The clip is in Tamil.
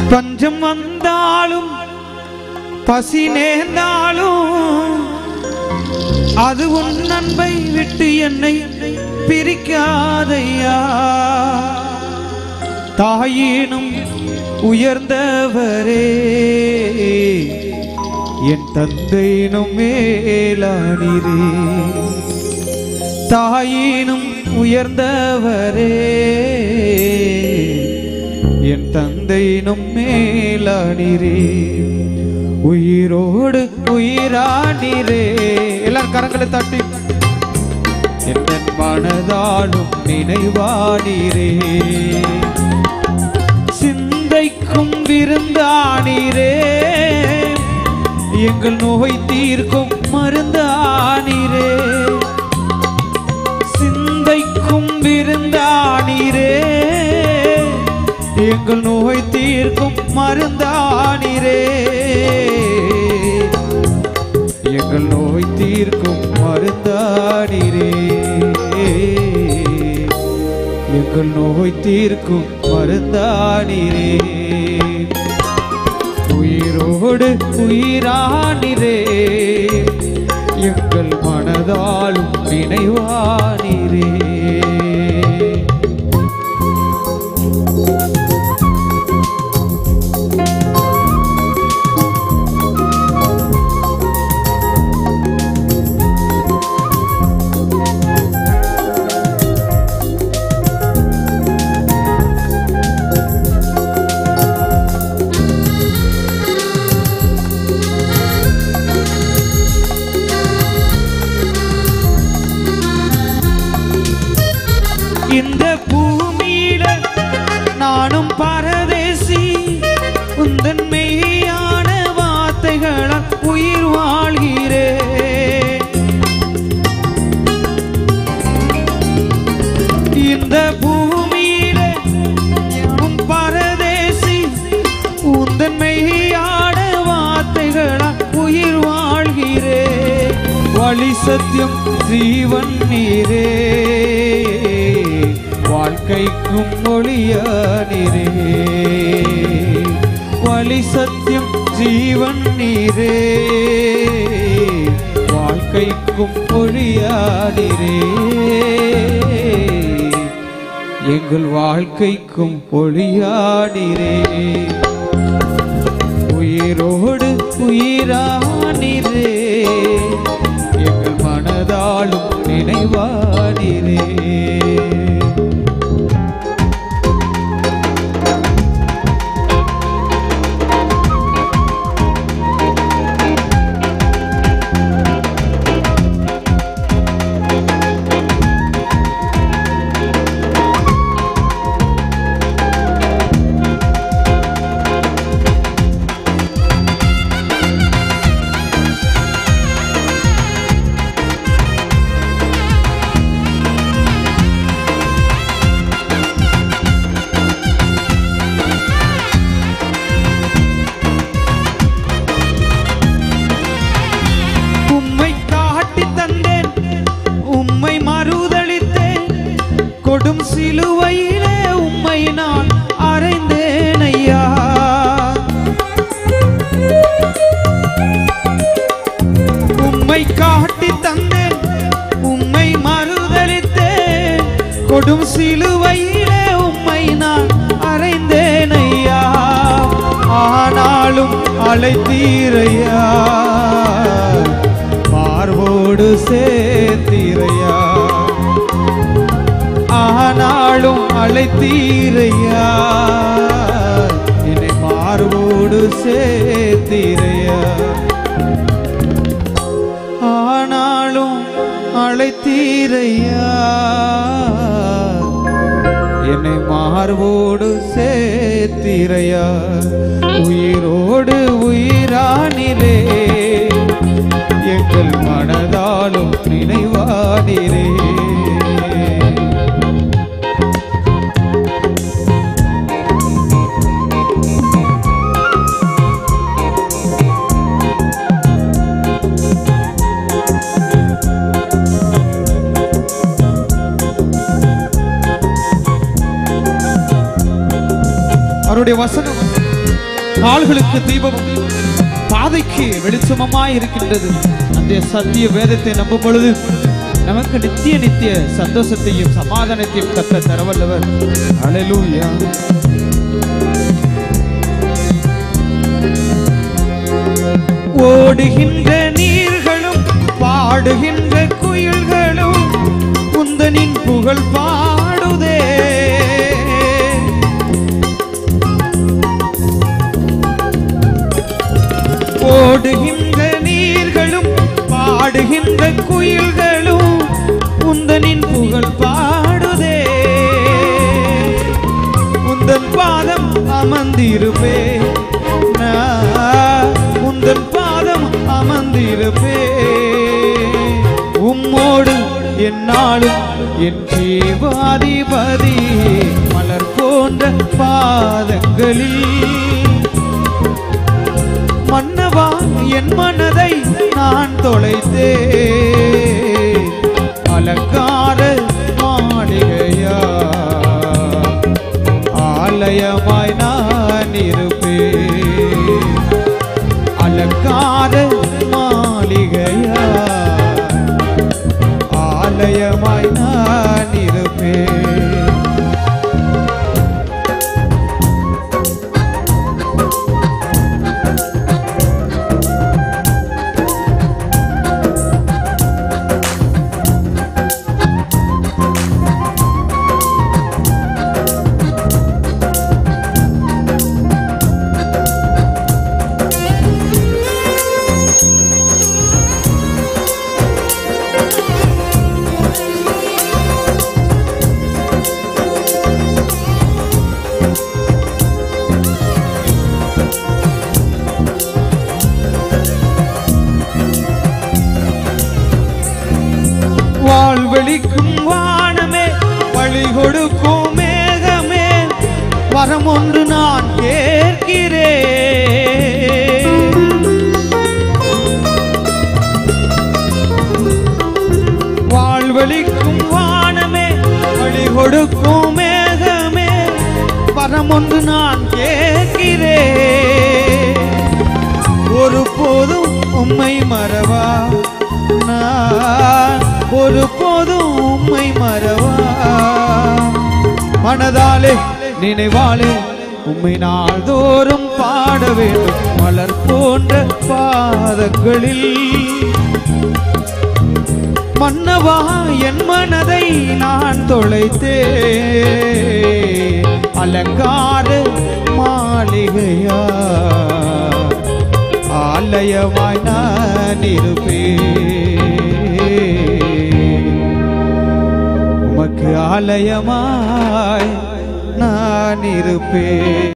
பஞ்சம் வந்தாலும் பசி நேர்ந்தாலும் அது உன் நண்பை விட்டு என்னை பிரிக்காதையா தாயினும் உயர்ந்தவரே என் தந்தையினும் மேலானிரே தாயினும் உயர்ந்தவரே என் தந்தையினும் மேலானிரே உயிரோடு உயிரானிரே எல்லாரும் கரங்களை தட்டி என் மனதாலும் நினைவானீரே சிந்தைக்கும் விருந்தானீரே எங்கள் நோய் தீர்க்கும் மருந்தானீரே சிந்தைக்கும் விருந்தானீரே எங்கள் நோய் தீர்க்கும் மருந்தானீரே எங்கள் நோய் தீர்க்கும் மருந்தானீரே எங்கள் நோய் தீர்க்கும் மருந்தானீரே உயிரோடு உயிரானிரே எங்கள் மனதாலும் நினைவானிரே இந்த பூமியில நானும் பரதேசி உந்தன் மெய்யான வார்த்தைகளால் உயிர் வாழ்கிறேன் இந்த பூமியில யானும் பரதேசி உந்தன் மெய்யான வார்த்தைகளால் உயிர் வாழ்கிறேன் வழி சத்தியம் ஜீவன் நீரே வாழ்க்கைக்கும் ஒளிய நீரே வழி சத்தியம் ஜீவன் நீரே வாழ்க்கைக்கும் ஒளியா நீரே எங்கள் வாழ்க்கைக்கும் ஒளியாடிரே உயிரோடு உயிரானிரே எங்கள் மனதாலும் நினைவானிரே உம்மை காட்டி தந்தேன் உம்மை மறுதளித்தேன் கொடும் சிலுவையிலே உம்மை நான் அறைந்தேன் ஐயா உம்மை காட்டி தந்தேன் உம்மை மறுதளித்தேன் கொடும் சிலுவையிலே உம்மை நான் அறைந்தேன் ஐயா ஆனாலும் அழைத்தீரையா மார்போடு சேர்த்தீரையா ஆனாலும் அழைத்தீரையா என்னை மார்போடு சேர்த்தீரையா ஆனாலும் அழைத்தீரையா என்னை மார்போடு சேர்த்தீரையா உயிரோடு உயிரானிலே எங்கள் மனதாலும் நினைவானிலே அவருடைய வசனம் கால்களுக்கு தீபமும் பாதைக்கு வெளிச்சமமாய் இருக்கின்றது அந்த சத்திய வேதத்தை நம்பும் பொழுது நமக்கு நித்திய நித்திய சந்தோஷத்தையும் சமாதானத்தையும் கத்த தரவல்லவர் ஹalleluya ஓடுகின்ற நீர்களும் பாடுகின்ற குயில்களும் குந்தனின் புகழ் பாடுதே ஓடுகின்ற நீர்களும் பாடுகின்ற குயில்களும் குந்தனின் புகழ் பாடுதே உந்தன் பாதம் அமர்ந்திருப்பே நான் உந்தன் பாதம் அமர்ந்திருப்பே உம்மோடு என்னாலும் என் ஜீவாதிபதி மலர் போன்ற பாதங்களில் மன்னவா என் மனதை நான் தொலைத்தே அலங்கார மாளிகையா ஆலயமாய் நான் இருப்பேன் அலங்கார மாளிகையா ஆலயமாய் நான் இருப்பேன் வாழ்வெளிக்கும் வானமே வழி கொடுக்கும் மேகமே வரம் ஒன்று நான் கேட்கிறேன் வாழ்வெளிக்கும் வானமே வழி கொடுக்கும் மேகமே வரம் ஒன்று நான் கேட்கிறேன் ஒரு போதும் உம்மை மறவா நான் ஒரு போதும் உம்மை மறவா மனதாலே நினைவாலே உம்மை நாள்தோறும் பாட வேண்டும் மலர் போன்ற பாதங்களில் மன்னவா என் மனதை நான் தொலைத்தே அலங்கார மாளிகையா ஆலயமாய் நான் இருப்பேன் உமக்கு ஆலயமாய் நான் இருப்பேன்